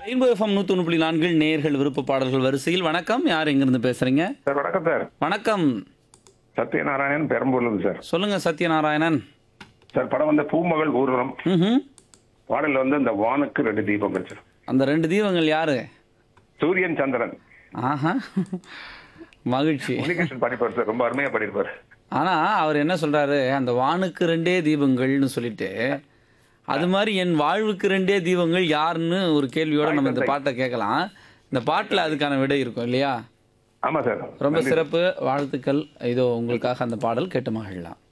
Rainbow FM நூற்றி ஒன்று புள்ளி நான்கில் நேர்கள் விருப்ப பாடல்கள் வரிசையில் வணக்கம் யார் எங்கிருந்து பேசுறீங்க சார் வணக்கம் சார் வணக்கம் சத்யநாராயணன் பெரம்பூர்ல சார் சொல்லுங்க சத்யநாராயணன் சார் படம் வந்து பூமகள் ஊர்வலம் ம்ஹும். பாடல் வந்து இந்த வானுக்கு ரெண்டு தீபங்கள் சார் அந்த ரெண்டு தீபங்கள் யாரு சூரியன் சந்திரன் ஆஹா மகிழ்ச்சி முனிகிருஷ்ணன் பாடிப்பார் சார் ரொம்ப அருமையா பாடியிருப்பார் ஆனா அவர் என்ன சொல்றாரு அந்த வானுக்கு ரெண்டே தீபங்கள்னு சொல்லிட்டு அது மாதிரி என் வாழ்வுக்கு ரெண்டே தீபங்கள் யாருன்னு ஒரு கேள்வியோட நம்ம இந்த பாட்டை கேட்கலாம் இந்த பாட்டுல அதுக்கான விடை இருக்கும் இல்லையா ஆமா சார் ரொம்ப சிறப்பு வாழ்த்துக்கள் இதோ உங்களுக்காக அந்த பாடல் கேட்டு மகிழலாம்